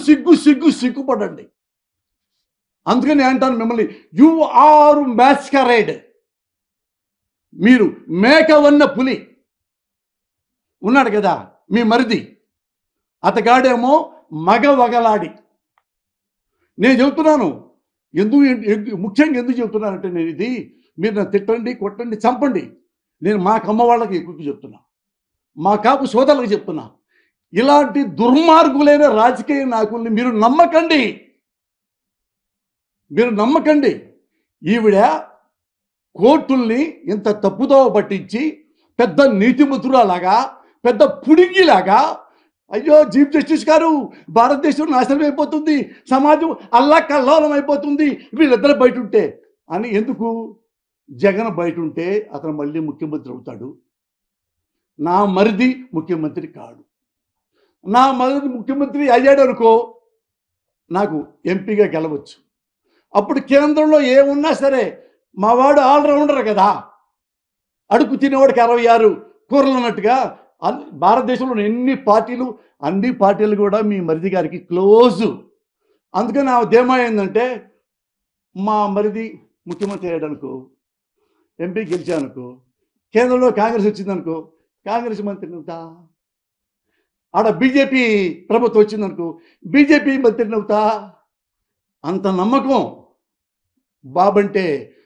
సిగ్గు సిగ్గు సిగ్గుపడండి అందుకని అంటాను మిమ్మల్ని యు ఆర్ మ్యాస్కరైడ్ మీరు మేకవన్న పులి ఉన్నాడు కదా మీ మరిది అతగాడేమో మగ వగలాడి నేను చెబుతున్నాను ఎందుకు ఎందు- ముఖ్యంగా ఎందుకు చెబుతున్నానంటే నేను ఇది మీరు నన్ను తిట్టండి కొట్టండి చంపండి నేను మా కమ్మ వాళ్ళకి ఎక్కువ చెప్తున్నా మా కాపు సోదరులకు చెప్తున్నా ఇలాంటి దుర్మార్గులైన రాజకీయ నాయకుల్ని మీరు నమ్మకండి మీరు నమ్మకండి ఈవిడ కోర్టుల్ని ఇంత తప్పుదోవ పట్టించి పెద్ద నీతిమంతురాలాగా పెద్ద పుడిగిలాగా అయ్యో చీఫ్ జస్టిస్ గారు భారతదేశం నాశనం అయిపోతుంది సమాజం అల్లా కల్లోలం అయిపోతుంది వీళ్ళిద్దరు బయట ఉంటే అని ఎందుకు జగన్ బయట ఉంటే అతను మళ్ళీ ముఖ్యమంత్రి అవుతాడు నా మరిది ముఖ్యమంత్రి కాడు నా మరిది ముఖ్యమంత్రి అయ్యాడు అనుకో నాకు ఎంపీగా గెలవచ్చు అప్పుడు కేంద్రంలో ఏమున్నా సరే మా వాడు ఆల్రౌండర్ కదా అడుగు తినేవాడికి అరవై ఆరు కూరలు అన్నట్టుగా అన్ని భారతదేశంలో ఎన్ని పార్టీలు అన్ని పార్టీలు కూడా మీ మరిది గారికి క్లోజ్ అందుకని ఆ ధీమా ఏంటంటే మా మరిది ముఖ్యమంత్రి అయ్యాడనుకో ఎంపీ గెలిచానుకో కేంద్రంలో కాంగ్రెస్ వచ్చిందనుకో కాంగ్రెస్ మంత్రిని అవుతా ఆడ బీజేపీ ప్రభుత్వం వచ్చిందనుకో బీజేపీ మంత్రిని అవుతా అంత నమ్మకం బాబంటే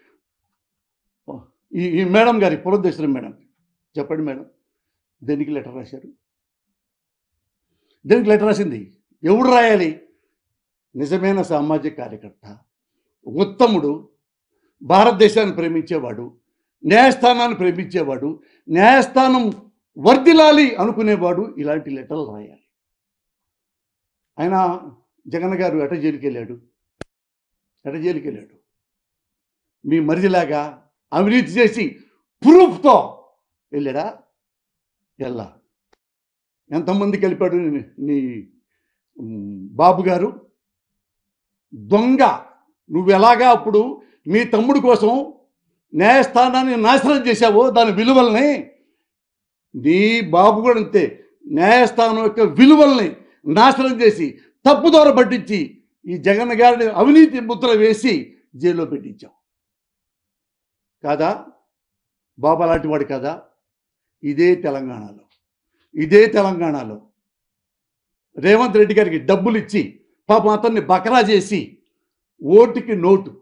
ఈ ఈ మేడం గారి పురంధేశ్వరి మేడం చెప్పండి మేడం దేనికి లెటర్ రాశారు దేనికి లెటర్ రాసింది ఎవడు రాయాలి నిజమైన సామాజిక కార్యకర్త ఉత్తముడు భారతదేశాన్ని ప్రేమించేవాడు న్యాయస్థానాన్ని ప్రేమించేవాడు న్యాయస్థానం వర్దిలాలి అనుకునేవాడు ఇలాంటి లెటర్లు రాయాలి ఆయన జగన్ గారు ఎట జైలుకి వెళ్ళాడు ఎట జైలుకి వెళ్ళాడు మీ మరిదిలాగా అవినీతి చేసి ప్రూఫ్తో వెళ్ళాడా వెళ్ళా ఎంతమందికి వెళ్ళిపోయాడు నీ- నీ ఉమ్, బాబు గారు దొంగ నువ్వు ఎలాగా అప్పుడు మీ తమ్ముడు కోసం న్యాయస్థానాన్ని నాశనం చేశావో దాని విలువల్ని నీ బాబు కూడా అంతే న్యాయస్థానం యొక్క విలువల్ని నాశనం చేసి తప్పుదోర పట్టించి ఈ జగన్ గారిని అవినీతి ముద్ర వేసి జైల్లో పెట్టించావు కాదా బాబా లాంటి వాడు కదా ఇదే తెలంగాణలో ఇదే తెలంగాణలో రేవంత్ రెడ్డి గారికి డబ్బులు ఇచ్చి పాపం అతన్ని బకరా చేసి ఓటుకి నోటు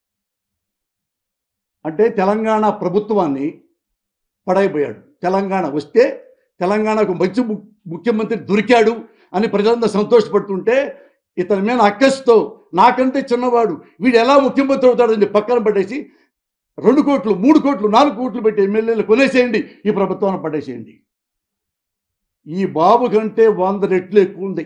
అంటే తెలంగాణ ప్రభుత్వాన్ని పడైపోయాడు తెలంగాణ వస్తే తెలంగాణకు మంచి ము- ముఖ్యమంత్రి దొరికాడు అని ప్రజలందరూ సంతోషపడుతుంటే ఇతని మీద అక్కస్తో నాకంటే చిన్నవాడు వీడు ఎలా ముఖ్యమంత్రి అవుతాడని పక్కన పడేసి రెండు కోట్లు మూడు కోట్లు నాలుగు కోట్లు పెట్టి ఎమ్మెల్యేలు కొనేసేయండి ఈ ప్రభుత్వాన్ని పడేసేయండి ఈ బాబు కంటే వంద రెట్లు ఎక్కువ ఉంది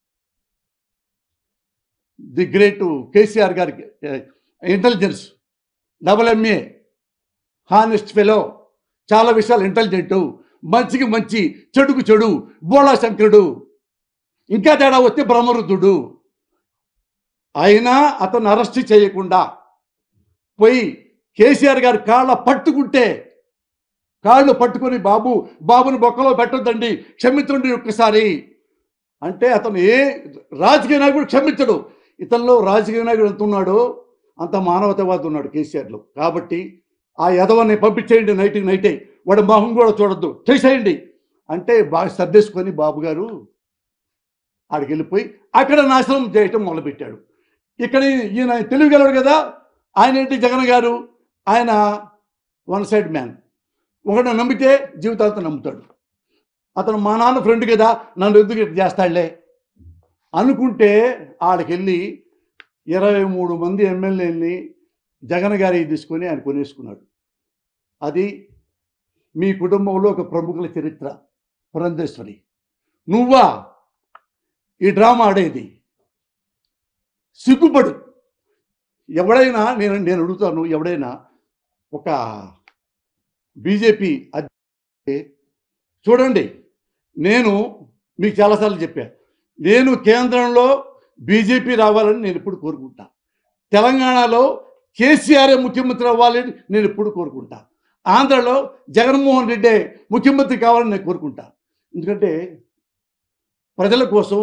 ది గ్రేట్ కేసీఆర్ గారికి intelligence double MA honest fellow చాలా విషయాలు ఇంటెలిజెంట్ మంచికి మంచి చెడుకు చెడు బోళా శంకరుడు ఇంకా తేడా వస్తే బ్రహ్మరుద్ధుడు అయినా అతను అరెస్ట్ చేయకుండా పోయి కేసీఆర్ గారి కాళ్ళ పట్టుకుంటే కాళ్ళు పట్టుకొని బాబు బాబుని బొక్కలో పెట్టొద్దండి క్షమించండి ఒక్కసారి అంటే అతను ఏ రాజకీయ నాయకుడు క్షమించడు ఇతనిలో రాజకీయ నాయకుడు ఎంత ఉన్నాడో అంత మానవతావాది ఉన్నాడు కేసీఆర్లో కాబట్టి ఆ యదవని పంపించేయండి నైట్కి నైటే వాడి మొహం కూడా చూడొద్దు చేసేయండి అంటే బాగా సర్దేసుకొని బాబు గారు ఆడికి వెళ్ళిపోయి అక్కడ నాశనం చేయటం మొదలుపెట్టాడు ఇక్కడ ఈయన తెలివిగలడు కదా ఆయన ఏంటి జగన్ గారు ఆయన వన్ సైడ్ మ్యాన్ ఒకటి నమ్మితే జీవితాంతం నమ్ముతాడు అతను మా నాన్న ఫ్రెండ్ కదా నన్ను ఎందుకు ఇట్లా చేస్తాడులే అనుకుంటే ఆడికెళ్ళి ఇరవై మూడు మంది ఎమ్మెల్యేని జగన్ గారి తీసుకొని ఆయన కొనేసుకున్నాడు అది మీ కుటుంబంలో ఒక ప్రముఖుల చరిత్ర పురంధేశ్వరి నువ్వా ఈ డ్రామా ఆడేది సిగ్గుపడు ఎవడైనా నేను నేను అడుగుతాను ఎవడైనా ఒక బీజేపీ అధ్యక్షుడి చూడండి నేను మీకు చాలాసార్లు చెప్పా నేను కేంద్రంలో బీజేపీ రావాలని నేను ఎప్పుడు కోరుకుంటా తెలంగాణలో కేసీఆర్ ముఖ్యమంత్రి అవ్వాలని నేను ఎప్పుడు కోరుకుంటా ఆంధ్రలో జగన్మోహన్ రెడ్డి ముఖ్యమంత్రి కావాలని నేను కోరుకుంటా ఎందుకంటే ప్రజల కోసం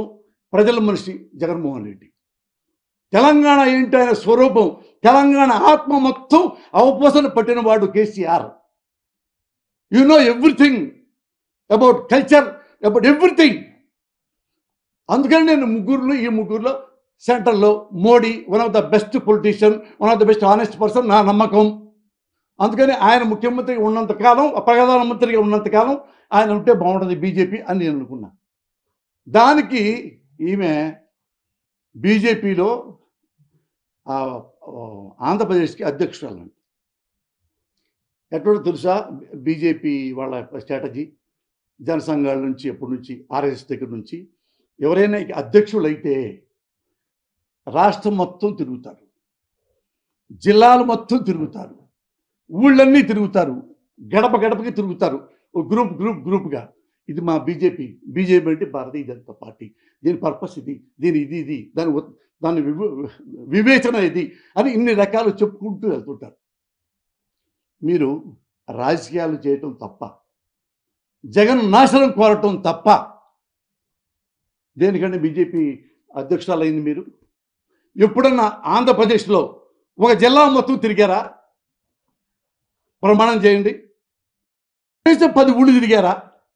ప్రజల మనిషి జగన్మోహన్ రెడ్డి తెలంగాణ ఏంటి ఆయన స్వరూపం తెలంగాణ ఆత్మ మొత్తం అవపోసన పట్టిన వాడు KCR you know everything about culture about everything అందుకని నేను ముగ్గురులో ఈ ముగ్గురులో సెంటర్లో Modi one of the best politician one of the best honest person నా నమ్మకం అందుకని ఆయన ముఖ్యమంత్రిగా ఉన్నంత కాలం ప్రధానమంత్రిగా ఉన్నంత కాలం ఆయన ఉంటే బాగుంటుంది బీజేపీ అని నేను అనుకున్నా దానికి ఈమె బీజేపీలో ఆ, ఆ, ఆంధ్రప్రదేశ్కి అధ్యక్షురాలు ఎక్కడో తెలుసా బీజేపీ వాళ్ళ స్ట్రాటజీ జనసంఘాల నుంచి ఎప్పటి నుంచి ఆర్ఎస్ దగ్గర నుంచి ఎవరైనా ఇక అధ్యక్షులైతే రాష్ట్రం మొత్తం తిరుగుతారు జిల్లాలు మొత్తం తిరుగుతారు ఊళ్ళన్నీ తిరుగుతారు గడప గడపకి తిరుగుతారు ఓ గ్రూప్ గ్రూప్ గ్రూప్గా ఇది మా బీజేపీ బీజేపీ అంటే భారతీయ జనతా పార్టీ దీని పర్పస్ ఇది దీని ఇది ఇది దాని ఉత్- దాని వివ- వివేచన ఇది అని ఇన్ని రకాలు చెప్పుకుంటూ వెళ్తుంటారు మీరు రాజకీయాలు చేయటం తప్ప జగన్ నాశనం కోరటం తప్ప దేనికంటే బీజేపీ అధ్యక్షురాలైంది మీరు ఎప్పుడన్నా ఆంధ్రప్రదేశ్లో ఒక జిల్లా మొత్తం తిరిగారా ప్రమాణం చేయండి కనీసం పది ఊళ్ళు తిరిగారా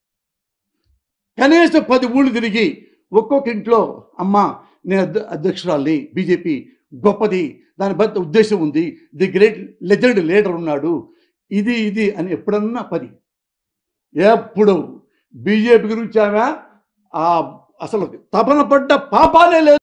కనీసం పది ఊళ్ళు తిరిగి ఒక్కొక్క ఇంట్లో అమ్మ నేను అధ్య- అధ్యక్షురాల్ని బీజేపీ గొప్పది దాని బద్ద ఉద్దేశం ఉంది ది గ్రేట్ లెజెండ్ లీడర్ ఉన్నాడు ఇది ఇది అని ఎప్పుడన్నా పది ఎప్పుడు బీజేపీ గురించి ఆమె ఆ అసలు తపన పడ్డ పాపాలే లేదు